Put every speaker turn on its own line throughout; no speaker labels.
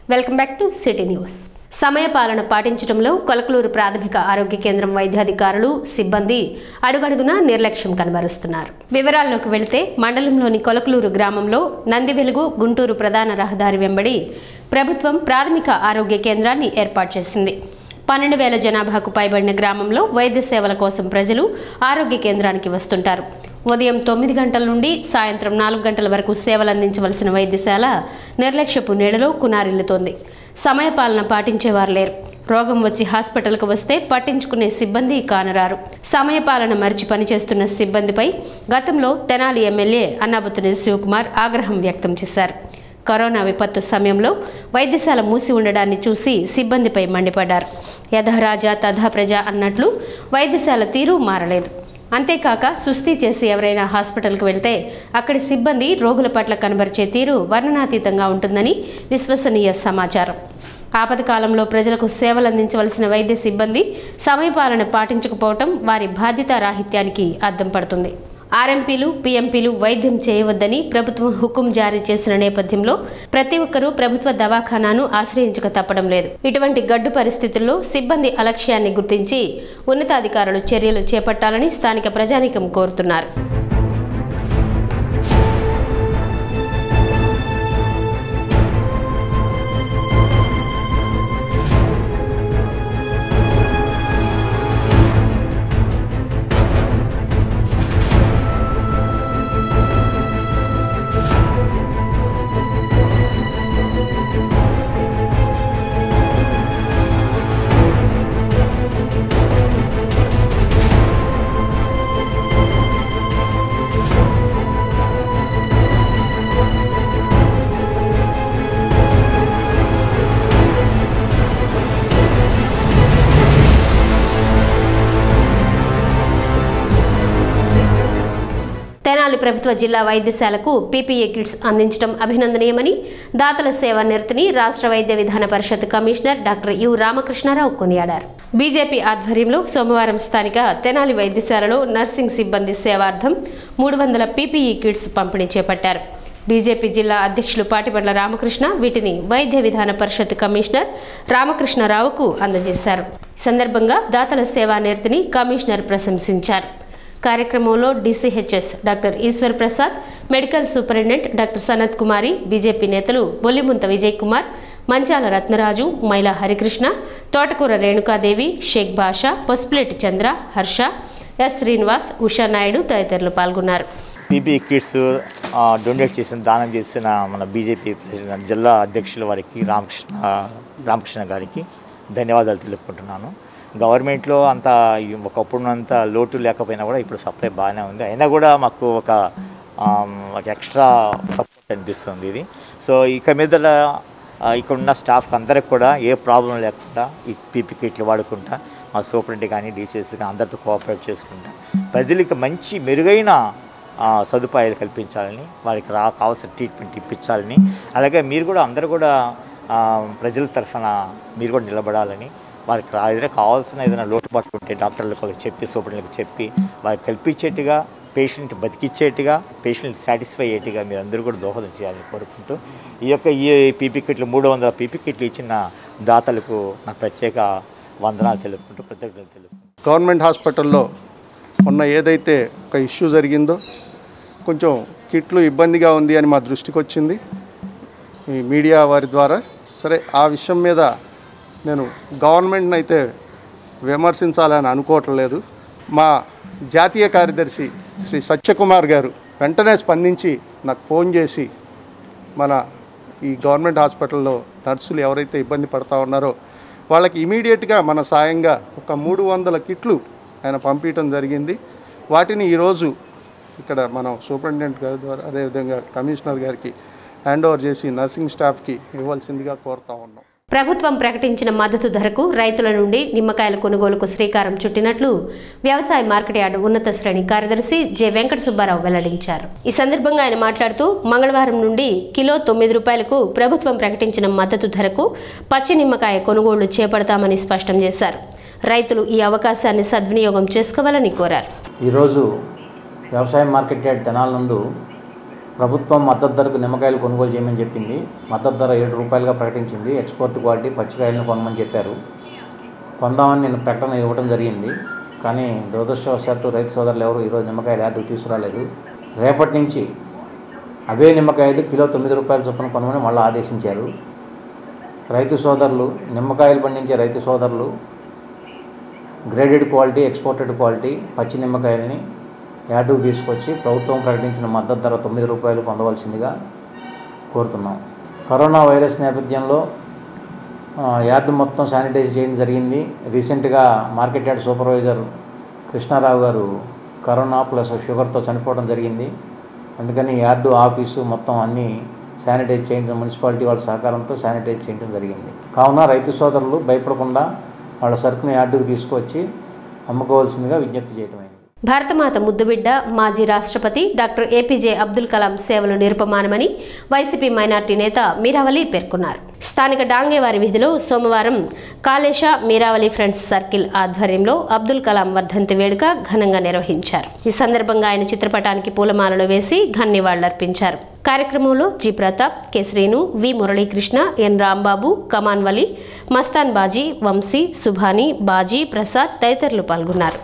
welcome back to city news సమయపాలన పాటించడంలో కొలకలూరు ప్రాథమిక ఆరోగ్య కేంద్రం వైద్యాధికారులు సిబ్బంది అడుగడుగునా నిర్లక్ష్యం కనబరుస్తున్నారు వివరాల్లోకి వెళితే మండలంలోని కొలకలూరు గ్రామంలో నంది వెలుగు గుంటూరు ప్రధాన రహదారి వెంబడి ప్రభుత్వం ప్రాథమిక ఆరోగ్య కేంద్రాన్ని ఏర్పాటు చేసింది పన్నెండు వేల జనాభాకు పైబడిన గ్రామంలో వైద్య సేవల కోసం ప్రజలు ఆరోగ్య కేంద్రానికి వస్తుంటారు ఉదయం తొమ్మిది గంటల నుండి సాయంత్రం నాలుగు గంటల వరకు సేవలు అందించవలసిన వైద్యశాల నిర్లక్ష్యపు నీడలో కునారిల్లుతోంది సమయపాలన పాటించేవారు లేరు రోగం వచ్చి హాస్పిటల్కు వస్తే పట్టించుకునే సిబ్బంది కానరారు సమయపాలన మరిచి పనిచేస్తున్న సిబ్బందిపై గతంలో తెనాలి ఎమ్మెల్యే అన్నాబుతుని శివకుమార్ ఆగ్రహం వ్యక్తం చేశారు కరోనా విపత్తు సమయంలో వైద్యశాల మూసి ఉండడాన్ని చూసి సిబ్బందిపై మండిపడ్డారు యథరాజా తథా ప్రజ అన్నట్లు వైద్యశాల తీరు మారలేదు అంతేకాక సుస్థి చేసి ఎవరైనా హాస్పిటల్కి వెళ్తే అక్కడి సిబ్బంది రోగుల పట్ల కనబరిచే తీరు వర్ణనాతీతంగా ఉంటుందని విశ్వసనీయ సమాచారం ఆపద కాలంలో ప్రజలకు సేవలు అందించవలసిన వైద్య సిబ్బంది సమయపాలన పాటించకపోవటం వారి బాధ్యత రాహిత్యానికి అద్దం పడుతుంది ఆర్ఎంపీలు పీఎంపీలు వైద్యం చేయవద్దని ప్రభుత్వం హుకుం జారీ చేసిన నేపథ్యంలో ప్రతి ఒక్కరూ ప్రభుత్వ దవాఖానాను ఆశ్రయించక తప్పడం లేదు ఇటువంటి గడ్డు పరిస్థితుల్లో సిబ్బంది అలక్ష్యాన్ని గుర్తించి ఉన్నతాధికారులు చర్యలు చేపట్టాలని స్థానిక ప్రజానీకం కోరుతున్నారు తెనాలి ప్రభుత్వ జిల్లా వైద్యశాలకు పీపీఏ కిట్స్ అందించడం అభినందనీయమని దాతల సేవా నిరతిని రాష్ట్ర Vaidya Vidhana Parishad commissioner doctor U Ramakrishnarao కొనియాడారు బీజేపీ ఆధ్వర్యంలో సోమవారం స్థానిక తెనాలి వైద్యశాలలో నర్సింగ్ సిబ్బంది సేవార్థం మూడు వందల పీపీఈ కిట్స్ పంపిణీ చేపట్టారు బీజేపీ జిల్లా అధ్యక్షులు పాటిబండ్ల రామకృష్ణ వీటిని వైద్య విధాన పరిషత్ కమిషనర్ రామకృష్ణరావుకు అందజేశారు ఈ సందర్భంగా దాతల సేవా నిరతిని కమిషనర్ ప్రశంసించారు కార్యక్రమంలో DCHS doctor Eshwar Prasad medical superintendent doctor Sanath Kumari BJP నేతలు బొల్లిముంత విజయ్ కుమార్ మంచాల రత్నరాజు మైలా హరికృష్ణ తోటకూర రేణుకాదేవి షేక్ బాషా పొస్ప్లేట్ చంద్ర హర్ష ఎస్ శ్రీనివాస్ ఉషా నాయుడు తదితరులు పాల్గొన్నారు
పీపీ కిట్స్ ఆ, డొనేట్ చేసిన దానం చేసిన మన బీజేపీ ప్రెసిడెంట్ జిల్లా అధ్యక్షుల వారికి రామకృష్ణ రామకృష్ణ గారికి ధన్యవాదాలు తెలుపుకుంటున్నాను గవర్నమెంట్లో అంత ఈ ఒకప్పుడున్నంత లోటు లేకపోయినా కూడా ఇప్పుడు సప్లై బాగానే ఉంది అయినా కూడా మాకు ఒక ఆమ్, ఒక ఎక్స్ట్రా సపోర్ట్ అనిపిస్తుంది ఇది సో ఇక మీద ఇక్కడ ఉన్న స్టాఫ్ అందరికి కూడా ఏ ప్రాబ్లం లేకుండా ఈ పీపీ కిట్లు వాడుకుంటా మా సూపరింటెండెంట్ కానీ డీసీఎస్ కానీ అందరితో కోఆపరేట్ చేసుకుంటా ప్రజలకి మంచి మెరుగైన ఆ, సదుపాయాలు కల్పించాలని వారికి రా కావాల్సిన ట్రీట్మెంట్ ఇప్పించాలని అలాగే మీరు కూడా అందరూ కూడా ఆ, ప్రజల తరఫున మీరు కూడా నిలబడాలని వారికి రా ఏదైనా కావాల్సిన ఏదైనా లోటుపాట్లు ఉంటే డాక్టర్లకు వాళ్ళకి చెప్పి సూపరింటెండెంట్కి చెప్పి వారికి కల్పించేట్టుగా పేషెంట్ బతికిచ్చేట్టుగా పేషెంట్ సాటిస్ఫై అయ్యేట్టుగా మీరు అందరూ కూడా దోహదం చేయాలని కోరుకుంటూ ఈ యొక్క ఈ పీపీ కిట్లు మూడు వందల పీపీ కిట్లు ఇచ్చిన దాతలకు నా ప్రత్యేక వందనాలు తెలుపుకుంటూ కృతజ్ఞతలు తెలుపుకుంటూ
గవర్నమెంట్ హాస్పిటల్లో మొన్న ఏదైతే ఒక ఇష్యూ జరిగిందో కొంచెం కిట్లు ఇబ్బందిగా ఉంది అని మా దృష్టికి వచ్చింది ఈ మీడియా వారి ద్వారా సరే ఆ విషయం మీద నేను గవర్నమెంట్ని అయితే విమర్శించాలని అనుకోవట్లేదు మా జాతీయ కార్యదర్శి శ్రీ సత్యకుమార్ గారు వెంటనే స్పందించి నాకు ఫోన్ చేసి మన ఈ గవర్నమెంట్ హాస్పిటల్లో నర్సులు ఎవరైతే ఇబ్బంది పడతా ఉన్నారో వాళ్ళకి ఇమీడియట్గా మన సాయంగా ఒక మూడు వందల కిట్లు ఆయన పంపించడం జరిగింది వాటిని ఈరోజు ఇక్కడ మనం సూపరింటెండెంట్ గారి ద్వారా అదేవిధంగా కమిషనర్ గారికి హ్యాండ్ ఓవర్ చేసి నర్సింగ్ స్టాఫ్కి ఇవ్వాల్సిందిగా కోరుతా ఉన్నాం
ప్రభుత్వం ప్రకటించిన మద్దతు ధరకు రైతుల నుండి నిమ్మకాయల కొనుగోలుకు శ్రీకారం చుట్టినట్లు వ్యవసాయ మార్కెట్ యార్డు ఉన్నత శ్రేణి కార్యదర్శి జె వెంకట సుబ్బారావు వెల్లడించారు ఈ సందర్భంగా ఆయన మాట్లాడుతూ మంగళవారం నుండి కిలో తొమ్మిది రూపాయలకు ప్రభుత్వం ప్రకటించిన మద్దతు ధరకు పచ్చి నిమ్మకాయ కొనుగోళ్లు చేపడతామని స్పష్టం చేశారు రైతులు ఈ అవకాశాన్ని సద్వినియోగం చేసుకోవాలని కోరారు
ఈరోజు వ్యవసాయ మార్కెట్ యార్డ్ తెనాల నందు ప్రభుత్వం మద్దతు ధరకు నిమ్మకాయలు కొనుగోలు చేయమని చెప్పింది మద్దతు ధర ఏడు రూపాయలుగా ప్రకటించింది ఎక్స్పోర్ట్ క్వాలిటీ పచ్చికాయలను కొనమని చెప్పారు కొందామని నేను ప్రకటన ఇవ్వడం జరిగింది కానీ దురదృష్టవశాత్తు రైతు సోదరులు ఎవరు ఈరోజు నిమ్మకాయలు యార్డుకు తీసుకురాలేదు రేపటి నుంచి అవే నిమ్మకాయలు కిలో తొమ్మిది రూపాయల చొప్పున కొనమని మళ్ళీ ఆదేశించారు రైతు సోదరులు నిమ్మకాయలు పండించే రైతు సోదరులు గ్రేడెడ్ క్వాలిటీ ఎక్స్పోర్టెడ్ క్వాలిటీ పచ్చి నిమ్మకాయలని యార్డుకు తీసుకొచ్చి ప్రభుత్వం ప్రకటించిన మద్దతు ధర తొమ్మిది రూపాయలు పొందవలసిందిగా కోరుతున్నాం కరోనా వైరస్ నేపథ్యంలో ఆ, యార్డు మొత్తం శానిటైజ్ చేయడం జరిగింది రీసెంట్గా మార్కెట్ యార్డ్ సూపర్వైజర్ కృష్ణారావు గారు కరోనా ప్లస్ షుగర్తో చనిపోవడం జరిగింది అందుకని యార్డు ఆఫీసు మొత్తం అన్నీ శానిటైజ్ చేయడం మున్సిపాలిటీ వాళ్ళ సహకారంతో శానిటైజ్ చేయడం జరిగింది కావున రైతు సోదరులు భయపడకుండా వాళ్ళ సరుకుని యార్డుకు తీసుకొచ్చి అమ్ముకోవాల్సిందిగా విజ్ఞప్తి చేయడమైంది
భారతమాత ముద్దుబిడ్డ మాజీ రాష్ట్రపతి డాక్టర్ ఏపీజే అబ్దుల్ కలాం సేవలు నిరుపమానమని వైసీపీ మైనార్టీ నేత మీరావలి పేర్కొన్నారు స్థానిక డాంగేవారి వీధిలో సోమవారం కాళేశ మీరావలి ఫ్రెండ్స్ సర్కిల్ ఆధ్వర్యంలో అబ్దుల్ కలాం వర్ధంతి వేడుక ఘనంగా నిర్వహించారు ఈ సందర్భంగా ఆయన చిత్రపటానికి పూలమాలలు వేసి ఘన్ నివాళులర్పించారు కార్యక్రమంలో G Pratap K Srinu V Muralikrishna N Rambabu కమాన్ వలి మస్తాన్ బాజీ వంశీ సుభాని బాజీ ప్రసాద్ తదితరులు పాల్గొన్నారు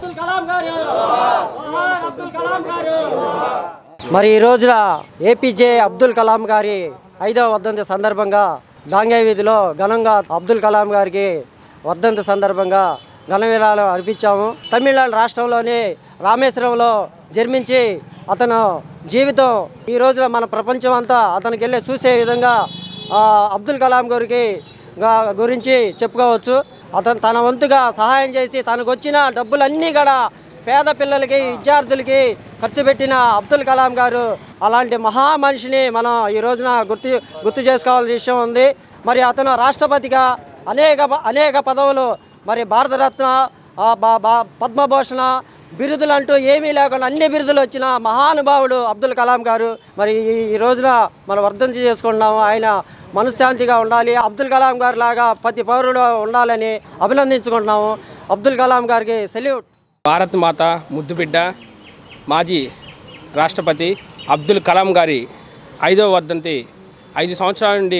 మరి ఈ రోజున ఏపీజే అబ్దుల్ కలాం గారి ఐదవ వర్ధంతి సందర్భంగా డాంగే వీధిలో ఘనంగా అబ్దుల్ కలాం గారికి వర్ధంతి సందర్భంగా ఘనవీరాలు అర్పించాము తమిళనాడు రాష్ట్రంలోని రామేశ్వరంలో జన్మించి అతను జీవితం ఈ రోజున మన ప్రపంచం అంతా అతనికి వెళ్ళి చూసే విధంగా ఆ, అబ్దుల్ కలాం గారికి గా- గురించి చెప్పుకోవచ్చు అతను తన వంతుగా సహాయం చేసి తనకు వచ్చిన డబ్బులన్నీ కూడా పేద పిల్లలకి విద్యార్థులకి ఖర్చు పెట్టిన అబ్దుల్ కలాం గారు అలాంటి మహా మనిషిని మనం ఈ రోజున గుర్తు గుర్తు చేసుకోవాల్సిన విషయం ఉంది మరి అతను రాష్ట్రపతిగా అనేక అనేక పదవులు మరి భారతరత్న ఆ, బా- బా- పద్మభూషణ బిరుదులు అంటూ ఏమీ లేకుండా అన్ని బిరుదులు వచ్చిన మహానుభావుడు అబ్దుల్ కలాం గారు మరి ఈ- ఈ రోజున మనం వర్ధంతి చేసుకుంటున్నాము ఆయన మనశ్శాంతిగా ఉండాలి అబ్దుల్ కలాం గారి లాగా ప్రతి పౌరుడు ఉండాలని అభినందించుకుంటున్నాము అబ్దుల్ కలాం గారికి సెల్యూట్
భారత్ మాత ముద్దుబిడ్డ మాజీ రాష్ట్రపతి అబ్దుల్ కలాం గారి ఐదవ వర్ధంతి ఐదు సంవత్సరాల నుండి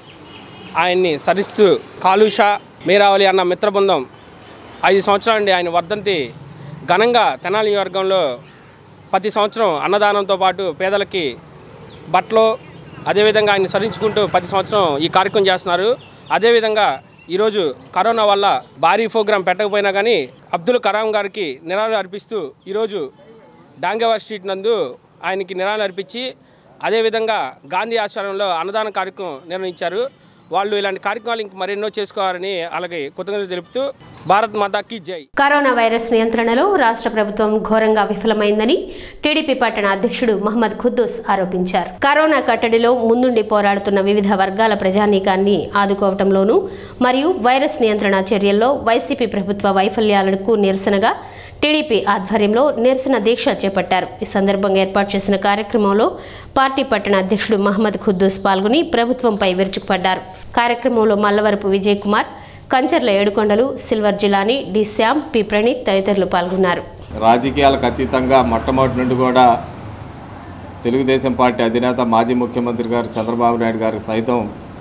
ఆయన్ని సరిస్తూ కాలుష మీరావళి అన్న మిత్ర బృందం ఐదు సంవత్సరాల నుండి ఆయన వర్ధంతి ఘనంగా తెనాలి నియోజకవర్గంలో ప్రతి సంవత్సరం అన్నదానంతో పాటు పేదలకి బట్టలు అదేవిధంగా ఆయన సరించుకుంటూ ప్రతి సంవత్సరం ఈ కార్యక్రమం చేస్తున్నారు అదేవిధంగా ఈరోజు కరోనా వల్ల భారీ ప్రోగ్రాం పెట్టకపోయినా కానీ అబ్దుల్ కలాం గారికి నిరాలు అర్పిస్తూ ఈరోజు డాంగేవార్ స్ట్రీట్ నందు ఆయనకి నిరాలు అర్పించి అదేవిధంగా గాంధీ ఆశ్రమంలో అన్నదాన కార్యక్రమం నిర్వహించారు వాళ్ళు ఇలాంటి కార్యక్రమాలు ఇంక మరెన్నో చేసుకోవాలని అలాగే కృతజ్ఞతలు తెలుపుతూ భారత్ మాతాకి జై
కరోనా వైరస్ నియంత్రణలో రాష్ట్ర ప్రభుత్వం ఘోరంగా విఫలమైందని టీడీపీ పట్టణ అధ్యక్షుడు మహమ్మద్ ఖుద్దూస్ ఆరోపించారు కరోనా కట్టడిలో ముందుండి పోరాడుతున్న వివిధ వర్గాల ప్రజానీకాన్ని ఆదుకోవటంలోనూ మరియు వైరస్ నియంత్రణ చర్యల్లో వైసీపీ ప్రభుత్వ వైఫల్యాలకు నిరసనగా టీడీపీ ఆధ్వర్యంలో నిరసన దీక్ష చేపట్టారు ఈ సందర్భంగా ఏర్పాటు చేసిన కార్యక్రమంలో పార్టీ పట్టణ అధ్యక్షుడు మహమ్మద్ ఖుద్దూస్ పాల్గొని ప్రభుత్వంపై విరుచుకుపడ్డారు కార్యక్రమంలో Mallavarapu Vijay Kumar Kancharla Yedukondalu silver Jilani D Shyam P Praneeth తదితరులు పాల్గొన్నారు
రాజకీయాలకు అతీతంగా మొట్టమొదటి నుండి కూడా తెలుగుదేశం పార్టీ అధినేత మాజీ ముఖ్యమంత్రి గారు చంద్రబాబు నాయుడు గారికి సైతం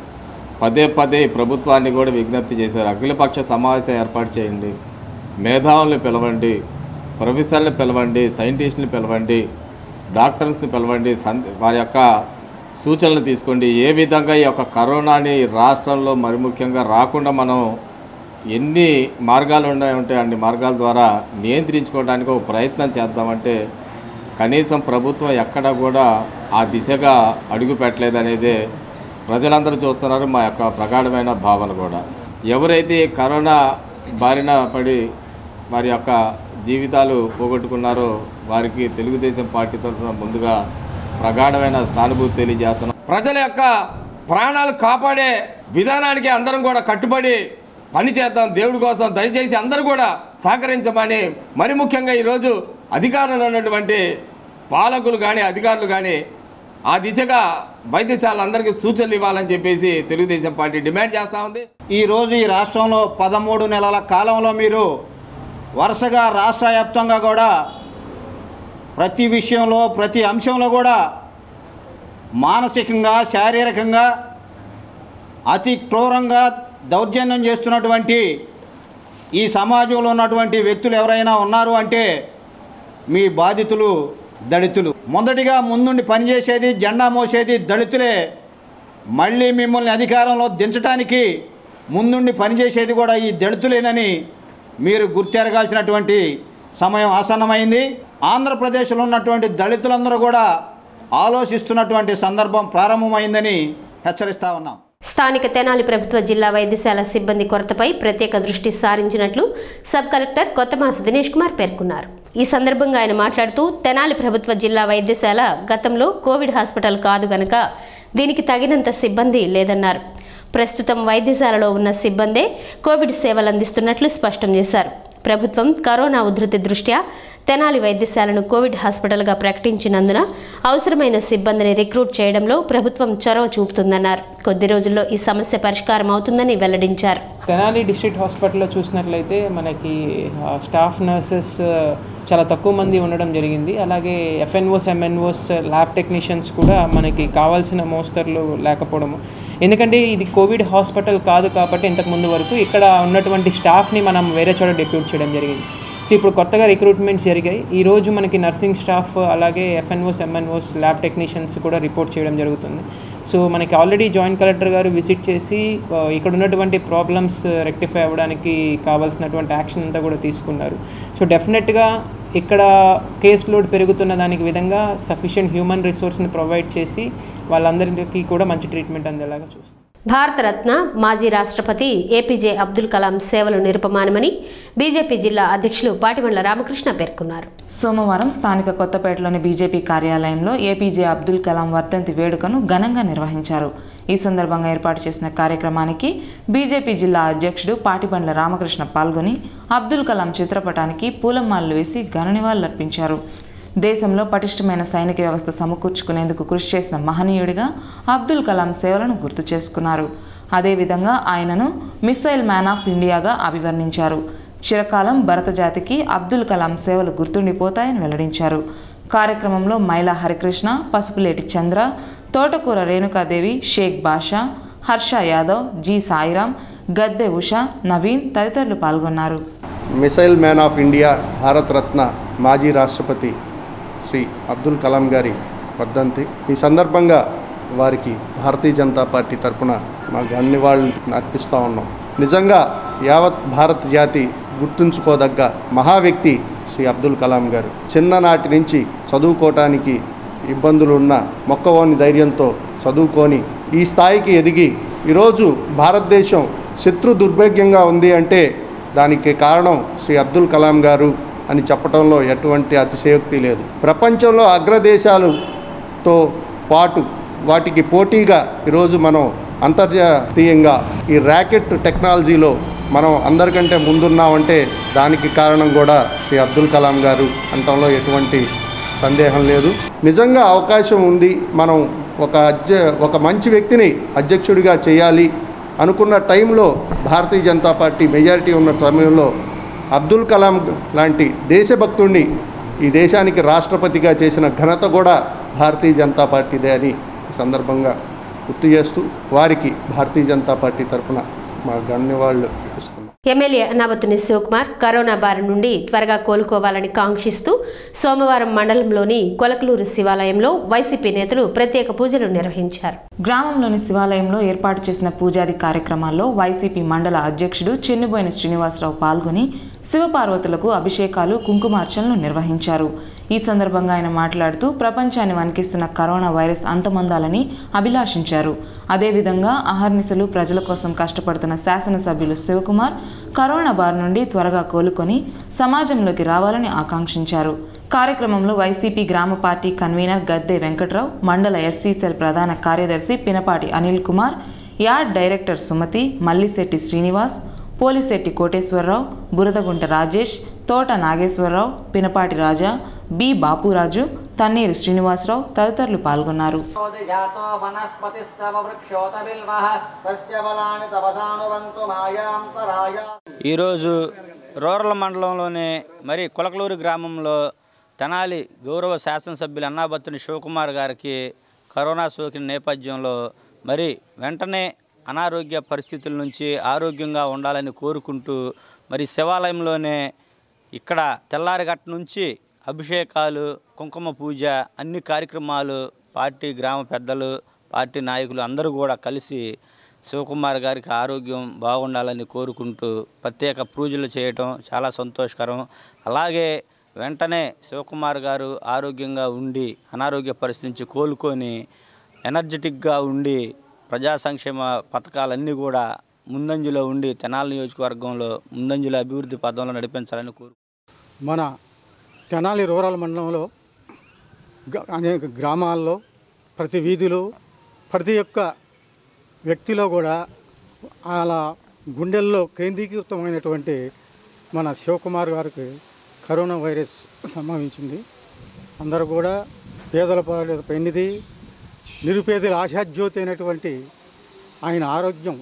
పదే పదే ప్రభుత్వాన్ని కూడా విజ్ఞప్తి చేశారు అఖిలపక్ష సమావేశం ఏర్పాటు చేయండి మేధావుల్ని పిలవండి ప్రొఫెసర్ని పిలవండి సైంటిస్టుని పిలవండి డాక్టర్స్ని పిలవండి సన్ వారి యొక్క సూచనలు తీసుకోండి ఏ విధంగా ఈ యొక్క కరోనాని రాష్ట్రంలో మరి ముఖ్యంగా రాకుండా మనం ఎన్ని మార్గాలు ఉన్నాయంటే అన్ని మార్గాల ద్వారా నియంత్రించుకోవడానికి ఒక ప్రయత్నం చేద్దామంటే కనీసం ప్రభుత్వం ఎక్కడ కూడా ఆ దిశగా అడుగు పెట్టలేదనేదే ప్రజలందరూ చూస్తున్నారు మా యొక్క ప్రగాఢమైన భావన కూడా ఎవరైతే ఈ కరోనా బారిన పడి వారి యొక్క జీవితాలు పోగొట్టుకున్నారో వారికి తెలుగుదేశం పార్టీ తరఫున ముందుగా ప్రగాఢమైన సానుభూతి తెలియజేస్తున్నాం ప్రజల యొక్క ప్రాణాలు కాపాడే విధానానికి అందరం కూడా కట్టుబడి పని చేద్దాం దేవుడి కోసం దయచేసి అందరూ కూడా సహకరించమని మరి ముఖ్యంగా ఈరోజు అధికారంలో ఉన్నటువంటి పాలకులు కానీ అధికారులు కానీ ఆ దిశగా వైద్యశాలందరికీ సూచనలు ఇవ్వాలని చెప్పేసి తెలుగుదేశం పార్టీ డిమాండ్ చేస్తూ ఉంది
ఈరోజు ఈ రాష్ట్రంలో పదమూడు నెలల కాలంలో మీరు వరుసగా రాష్ట్ర వ్యాప్తంగా కూడా ప్రతి విషయంలో ప్రతి అంశంలో కూడా మానసికంగా శారీరకంగా అతి క్రూరంగా దౌర్జన్యం చేస్తున్నటువంటి ఈ సమాజంలో ఉన్నటువంటి వ్యక్తులు ఎవరైనా ఉన్నారు అంటే మీ బాధితులు దళితులు మొదటిగా ముందుండి పనిచేసేది జెండా మోసేది దళితులే మళ్ళీ మిమ్మల్ని అధికారంలో దించడానికి ముందుండి పనిచేసేది కూడా ఈ దళితులేనని మీరు గుర్తెరగాల్సినటువంటి సమయం ఆసన్నమైంది ఆంధ్రప్రదేశ్లో ఉన్నటువంటి దళితులందరూ కూడా ఆలోచిస్తున్నటువంటి సందర్భం ప్రారంభమైందని హెచ్చరిస్తా ఉన్నాం
స్థానిక తెనాలి ప్రభుత్వ జిల్లా వైద్యశాల సిబ్బంది కొరతపై ప్రత్యేక దృష్టి సారించినట్లు సబ్ కలెక్టర్ కొత్తమాసు దినేష్ కుమార్ పేర్కొన్నారు ఈ సందర్భంగా ఆయన మాట్లాడుతూ తెనాలి ప్రభుత్వ జిల్లా వైద్యశాల గతంలో కోవిడ్ హాస్పిటల్ కాదు గనక దీనికి తగినంత సిబ్బంది లేదన్నారు ప్రస్తుతం వైద్యశాలలో ఉన్న సిబ్బందే కోవిడ్ సేవలు అందిస్తున్నట్లు స్పష్టం చేశారు ప్రభుత్వం కరోనా ఉధృతి దృష్ట్యా తెనాలి వైద్యశాలను కోవిడ్ హాస్పిటల్గా ప్రకటించినందున అవసరమైన సిబ్బందిని రిక్రూట్ చేయడంలో ప్రభుత్వం చొరవ చూపుతుందన్నారు కొద్ది రోజుల్లో ఈ సమస్య పరిష్కారం అవుతుందని వెల్లడించారు
తెనాలి డిస్ట్రిక్ట్ హాస్పిటల్లో చూసినట్లయితే మనకి ఆ, స్టాఫ్ నర్సెస్ ఆ, చాలా తక్కువ మంది ఉండడం జరిగింది అలాగే ఎఫ్ఎన్ఓస్ ఎంఎన్ఓస్ ల్యాబ్ టెక్నీషియన్స్ కూడా మనకి కావాల్సిన మోస్తర్లు లేకపోవడము ఎందుకంటే ఇది కోవిడ్ హాస్పిటల్ కాదు కాబట్టి ఇంతకుముందు వరకు ఇక్కడ ఉన్నటువంటి స్టాఫ్ని మనం వేరే చోట డిప్యూట్ చేయడం జరిగింది సో ఇప్పుడు కొత్తగా రిక్రూట్మెంట్స్ జరిగాయి ఈ రోజు మనకి నర్సింగ్ స్టాఫ్ అలాగే ఎఫ్ఎన్ఓస్ ఎంఎన్ఓస్ ల్యాబ్ టెక్నీషియన్స్ కూడా రిపోర్ట్ చేయడం జరుగుతుంది సో మనకి ఆల్రెడీ జాయింట్ కలెక్టర్ గారు విజిట్ చేసి ఆ, ఇక్కడ ఉన్నటువంటి ప్రాబ్లమ్స్ రెక్టిఫై అవ్వడానికి కావాల్సినటువంటి యాక్షన్ అంతా కూడా తీసుకున్నారు సో డెఫినెట్గా ఇక్కడ కేస్ లోడ్ పెరుగుతున్న దానికి విధంగా సఫిషియెంట్ హ్యూమన్ రిసోర్స్ని ప్రొవైడ్ చేసి వాళ్ళందరికీ కూడా మంచి ట్రీట్మెంట్ అందేలాగా చూస్తాం
భారతరత్న మాజీ రాష్ట్రపతి ఏపీజే అబ్దుల్ కలాం సేవలు నిరుపమానమని బీజేపీ జిల్లా అధ్యక్షులు పాటిమండ్ల రామకృష్ణ పేర్కొన్నారు
సోమవారం స్థానిక కొత్తపేటలోని బీజేపీ కార్యాలయంలో ఏపీజే అబ్దుల్ కలాం వర్ధంతి వేడుకను ఘనంగా నిర్వహించారు ఈ సందర్భంగా ఏర్పాటు చేసిన కార్యక్రమానికి బీజేపీ జిల్లా అధ్యక్షుడు పాటిబండ్ల రామకృష్ణ పాల్గొని అబ్దుల్ కలాం చిత్రపటానికి పూలమాలలు వేసి ఘన నివాళులర్పించారు దేశంలో పటిష్టమైన సైనిక వ్యవస్థ సమకూర్చుకునేందుకు కృషి చేసిన మహనీయుడిగా అబ్దుల్ కలాం సేవలను గుర్తు చేసుకున్నారు అదేవిధంగా ఆయనను మిస్సైల్ మ్యాన్ ఆఫ్ ఇండియాగా అభివర్ణించారు చిరకాలం భరత జాతికి అబ్దుల్ కలాం సేవలు గుర్తుండిపోతాయని వెల్లడించారు కార్యక్రమంలో మైలా హరికృష్ణ పసుపులేటి చంద్ర తోటకూర రేణుకాదేవి షేక్ బాషా హర్ష యాదవ్ జి సాయిరాం గద్దె ఉష నవీన్ తదితరులు పాల్గొన్నారు
missile man of India Bharat Ratna మాజీ రాష్ట్రపతి శ్రీ అబ్దుల్ కలాం గారి వర్ధంతి ఈ సందర్భంగా వారికి భారతీయ జనతా పార్టీ తరపున మా ధన్యవాళ్ళు అర్పిస్తూ ఉన్నాం నిజంగా యావత్ భారత్ జాతి గుర్తుంచుకోదగ్గ మహా వ్యక్తి శ్రీ అబ్దుల్ కలాం గారు చిన్ననాటి నుంచి చదువుకోవటానికి ఇబ్బందులు ఉన్న మొక్కవోని ధైర్యంతో చదువుకొని ఈ స్థాయికి ఎదిగి ఈరోజు భారతదేశం శత్రు దుర్భాగ్యంగా ఉంది అంటే దానికి కారణం శ్రీ అబ్దుల్ కలాం గారు అని చెప్పడంలో ఎటువంటి అతిశయోక్తి లేదు ప్రపంచంలో అగ్రదేశాలతో పాటు వాటికి పోటీగా ఈరోజు మనం అంతర్జాతీయంగా ఈ ర్యాకెట్ టెక్నాలజీలో మనం అందరికంటే ముందున్నామంటే దానికి కారణం కూడా శ్రీ అబ్దుల్ కలాం గారు అనటంలో ఎటువంటి సందేహం లేదు నిజంగా అవకాశం ఉంది మనం ఒక అధ్య ఒక మంచి వ్యక్తిని అధ్యక్షుడిగా చేయాలి అనుకున్న టైంలో భారతీయ జనతా పార్టీ మెజారిటీ ఉన్న సమయంలో అబ్దుల్ కలాం లాంటి దేశభక్తుడిని ఈ దేశానికి రాష్ట్రపతిగా చేసిన ఘనత కూడా భారతీయ జనతా పార్టీదే అని ఈ సందర్భంగా గుర్తు చేస్తూ వారికి భారతీయ జనతా పార్టీ తరఫున మా ధన్యవాళ్ళు అర్పిస్తున్నాం
ఎమ్మెల్యే అనావతుని శివకుమార్ కరోనా బారి నుండి త్వరగా కోలుకోవాలని కాంక్షిస్తూ సోమవారం మండలంలోని కొలకలూరు శివాలయంలో వైసీపీ నేతలు ప్రత్యేక పూజలు నిర్వహించారు
గ్రామంలోని శివాలయంలో ఏర్పాటు చేసిన పూజాది కార్యక్రమాల్లో వైసీపీ మండల అధ్యక్షుడు చెన్నుబోయిన శ్రీనివాసరావు పాల్గొని శివపార్వతులకు అభిషేకాలు కుంకుమార్చనలు నిర్వహించారు ఈ సందర్భంగా ఆయన మాట్లాడుతూ ప్రపంచాన్ని వణికిస్తున్న కరోనా వైరస్ అంతమొందాలని అభిలాషించారు అదేవిధంగా అహర్నిశలు ప్రజల కోసం కష్టపడుతున్న శాసనసభ్యులు శివకుమార్ కరోనా బారి నుండి త్వరగా కోలుకొని సమాజంలోకి రావాలని ఆకాంక్షించారు కార్యక్రమంలో వైసీపీ గ్రామ పార్టీ కన్వీనర్ గద్దె వెంకట్రావు మండల ఎస్సీ సెల్ ప్రధాన కార్యదర్శి Pinapati Anil Kumar yard director Sumathi Mallisetti Srinivas Polisetti Koteswararao Buradagunta Rajesh Thota Nageswararao Pinapati Raja B Bapuraju Tanneeru Srinivasarao తదితరులు పాల్గొన్నారు
జాతో వనస్పతిస్తవ వృక్షోత బిల్వః తస్య బలాని తపసానువంతు మాయాంతరాయ
ఈరోజు రూరల్ మండలంలోని మరి కులకలూరు గ్రామంలో తెనాలి గౌరవ శాసనసభ్యులు అన్నాబత్తుని శివకుమార్ గారికి కరోనా సోకిన నేపథ్యంలో మరి వెంటనే అనారోగ్య పరిస్థితుల నుంచి ఆరోగ్యంగా ఉండాలని కోరుకుంటూ మరి శివాలయంలోనే ఇక్కడ తెల్లారిగట్ట నుంచి అభిషేకాలు కుంకుమ పూజ అన్ని కార్యక్రమాలు పార్టీ గ్రామ పెద్దలు పార్టీ నాయకులు అందరూ కూడా కలిసి శివకుమార్ గారికి ఆరోగ్యం బాగుండాలని కోరుకుంటూ ప్రత్యేక పూజలు చేయటం చాలా సంతోషకరం అలాగే వెంటనే శివకుమార్ గారు ఆరోగ్యంగా ఉండి అనారోగ్య పరిస్థితి నుంచి కోలుకొని ఎనర్జెటిక్గా ఉండి ప్రజా సంక్షేమ పథకాలన్నీ కూడా ముందంజలో ఉండి తెనాలి నియోజకవర్గంలో ముందంజలో అభివృద్ధి పదంలో నడిపించాలని కోరు
మన తెనాలి రూరల్ మండలంలో గ- అనేక గ్రామాల్లో ప్రతి వీధిలో ప్రతి ఒక్క వ్యక్తిలో కూడా అలా గుండెల్లో కేంద్రీకృతమైనటువంటి మన శివకుమార్ గారికి కరోనా వైరస్ సంభవించింది అందరూ కూడా పేదల పాలిట పెన్నిది నిరుపేదల ఆశాజ్యోతి అయినటువంటి ఆయన ఆరోగ్యం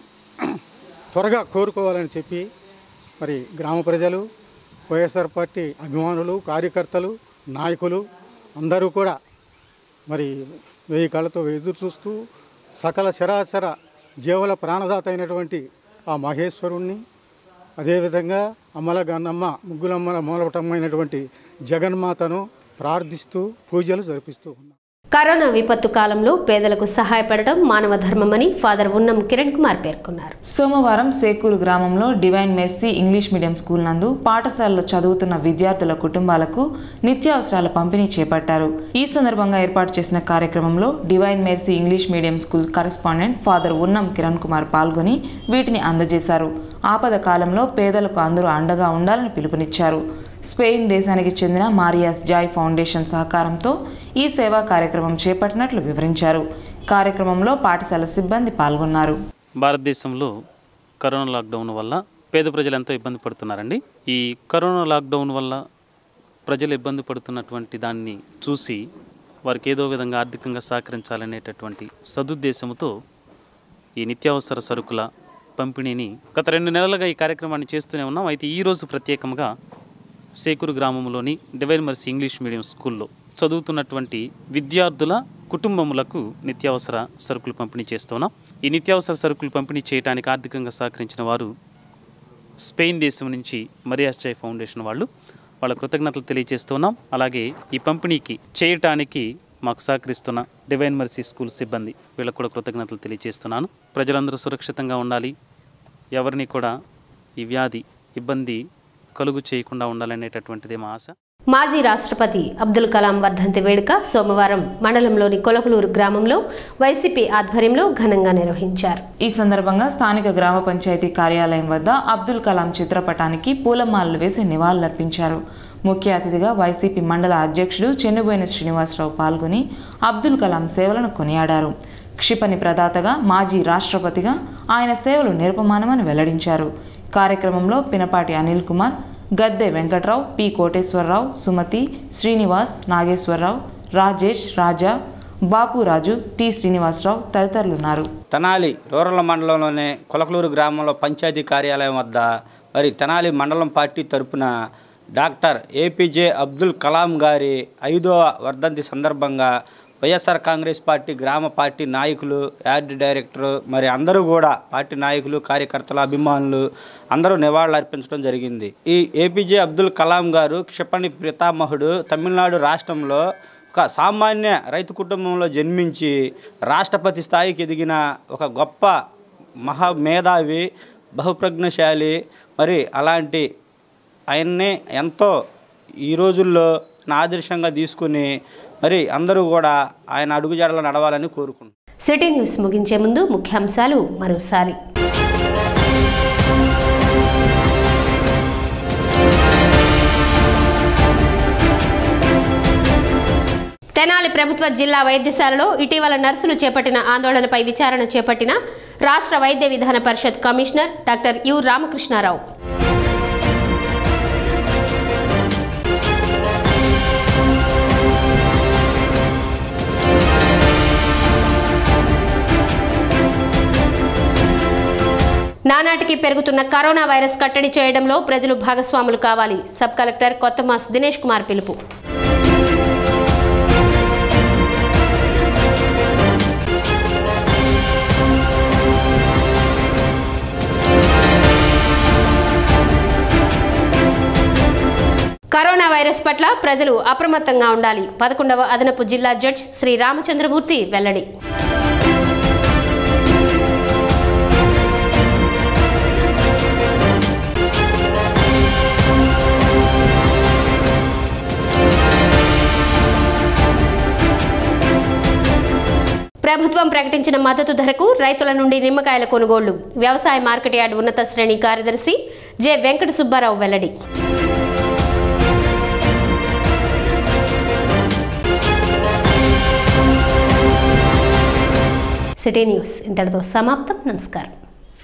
త్వరగా కోరుకోవాలని చెప్పి మరి గ్రామ ప్రజలు వైఎస్ఆర్ పార్టీ అభిమానులు కార్యకర్తలు నాయకులు అందరూ కూడా మరి వెయ్యి కళ్ళతో ఎదురు చూస్తూ సకల చరాచర జీవుల ప్రాణదాత అయినటువంటి ఆ మహేశ్వరుణ్ణి అదేవిధంగా అమ్మల గన్నమ్మ ముగ్గులమ్మల మూలపటమైనటువంటి జగన్మాతను ప్రార్థిస్తూ పూజలు జరిపిస్తూ ఉన్నాం
కరోనా విపత్తు కాలంలో పేదలకు సహాయపడటం మానవ ధర్మమని ఫాదర్ ఉన్నం కిరణ్ కుమార్ పేర్కొన్నారు
సోమవారం సేకూరు గ్రామంలో divine mercy English medium school నందు పాఠశాలలో చదువుతున్న విద్యార్థుల కుటుంబాలకు నిత్యావసరాల పంపిణీ చేపట్టారు ఈ సందర్భంగా ఏర్పాటు చేసిన కార్యక్రమంలో divine mercy English medium school correspondent father Unnam Kiran Kumar పాల్గొని వీటిని అందజేశారు ఆపద కాలంలో పేదలకు అందరూ అండగా ఉండాలని పిలుపునిచ్చారు స్పెయిన్ దేశానికి చెందిన మారియాస్ జాయ్ ఫౌండేషన్ సహకారంతో ఈ సేవా కార్యక్రమం చేపట్టినట్లు వివరించారు కార్యక్రమంలో పాఠశాల సిబ్బంది పాల్గొన్నారు
భారతదేశంలో కరోనా లాక్డౌన్ వల్ల పేద ప్రజలు ఎంతో ఇబ్బంది పడుతున్నారండి ఈ కరోనా లాక్డౌన్ వల్ల ప్రజలు ఇబ్బంది పడుతున్నటువంటి దాన్ని చూసి వారికి ఏదో విధంగా ఆర్థికంగా సహకరించాలనేటటువంటి సదుద్దేశంతో ఈ నిత్యావసర సరుకుల పంపిణీని గత రెండు నెలలుగా ఈ కార్యక్రమాన్ని చేస్తూనే ఉన్నాం అయితే ఈరోజు ప్రత్యేకంగా సేకూరు గ్రామంలోని డివైన్ మర్సీ ఇంగ్లీష్ మీడియం స్కూల్లో చదువుతున్నటువంటి విద్యార్థుల కుటుంబములకు నిత్యావసర సరుకులు పంపిణీ చేస్తున్నాం ఈ నిత్యావసర సరుకులు పంపిణీ చేయడానికి ఆర్థికంగా సహకరించిన వారు స్పెయిన్ దేశం నుంచి మరియాశ్చయ్ ఫౌండేషన్ వాళ్ళు వాళ్ళ కృతజ్ఞతలు తెలియజేస్తున్నాం అలాగే ఈ పంపిణీకి చేయటానికి మాకు సహకరిస్తున్న డివైన్ మర్సీ స్కూల్ సిబ్బంది వీళ్ళకు కూడా కృతజ్ఞతలు తెలియజేస్తున్నాను ప్రజలందరూ సురక్షితంగా ఉండాలి ఎవరిని కూడా ఈ వ్యాధి ఇబ్బంది కలుగు చేయకుండా ఉండాలనేటటువంటిదే మా ఆశ
మాజీ రాష్ట్రపతి అబ్దుల్ కలాం వర్ధంతి వేడుక సోమవారం మండలంలోని కొలకలూరు గ్రామంలో వైసీపీ ఆధ్వర్యంలో ఘనంగా నిర్వహించారు
ఈ సందర్భంగా స్థానిక గ్రామ పంచాయతీ కార్యాలయం వద్ద అబ్దుల్ కలాం చిత్రపటానికి పూలమాలలు వేసి నివాళులర్పించారు ముఖ్య అతిథిగా వైసీపీ మండల అధ్యక్షుడు చెన్నుబోయిన శ్రీనివాసరావు పాల్గొని అబ్దుల్ కలాం సేవలను కొనియాడారు క్షిపణి ప్రదాతగా మాజీ రాష్ట్రపతిగా ఆయన సేవలు నిరుపమానమని వెల్లడించారు కార్యక్రమంలో పినపాటి అనిల్ కుమార్ గద్దె వెంకట్రావు పి కోటేశ్వరరావు సుమతి శ్రీనివాస్ నాగేశ్వరరావు రాజేష్ రాజా బాపురాజు టి శ్రీనివాసరావు తదితరులున్నారు
తెనాలి రూరల్ మండలంలోని కొలకలూరు గ్రామంలో పంచాయతీ కార్యాలయం వద్ద మరి తెనాలి మండలం పార్టీ తరపున డాక్టర్ ఏపీజే అబ్దుల్ కలాం గారి ఐదవ వర్ధంతి సందర్భంగా వైఎస్ఆర్ కాంగ్రెస్ పార్టీ గ్రామ పార్టీ నాయకులు యార్డ్ డైరెక్టర్ మరి అందరూ కూడా పార్టీ నాయకులు కార్యకర్తలు అభిమానులు అందరూ నివాళులు అర్పించడం జరిగింది ఈ ఏపీజే అబ్దుల్ కలాం గారు క్షిపణి పితామహుడు తమిళనాడు రాష్ట్రంలో ఒక సామాన్య రైతు కుటుంబంలో జన్మించి రాష్ట్రపతి స్థాయికి ఎదిగిన ఒక గొప్ప మహా మేధావి బహుప్రజ్ఞశాలి మరి అలాంటి ఆయన్ని ఎంతో ఈ రోజుల్లో ఆదర్శంగా తీసుకుని మరి అందరూ కూడా ఆయన అడుగుజాడలో నడవాలని కోరుకుంటున్నాను
సిటీ న్యూస్ ముగించే ముందు ముఖ్యాంశాలు మరోసారి తెనాలి ప్రభుత్వ జిల్లా వైద్యశాలలో ఇటీవల నర్సులు చేపట్టిన ఆందోళనపై విచారణ చేపట్టిన రాష్ట్ర Vaidya Vidhana Parishad commissioner doctor U Ramakrishnarao నానాటికి పెరుగుతున్న కరోనా వైరస్ కట్టడి చేయడంలో ప్రజలు భాగస్వాములు కావాలి సబ్ కలెక్టర్ కొత్తమాస్ దినేష్ కుమార్ పిలుపు వైరస్ పట్ల ప్రజలు అప్రమత్తంగా ఉండాలి పదకొండవ అదనపు జిల్లా జడ్జ్ శ్రీ రామచంద్రమూర్తి వెల్లడి ప్రభుత్వం ప్రకటించిన మద్దతు ధరకు రైతుల నుండి నిమ్మకాయల కొనుగోళ్లు వ్యవసాయ మార్కెట్ యార్డ్ ఉన్నత శ్రేణి కార్యదర్శి జె వెంకట సుబ్బారావు వెల్లడి సిటీ న్యూస్ ఇంతటితో సమాప్తం నమస్కారం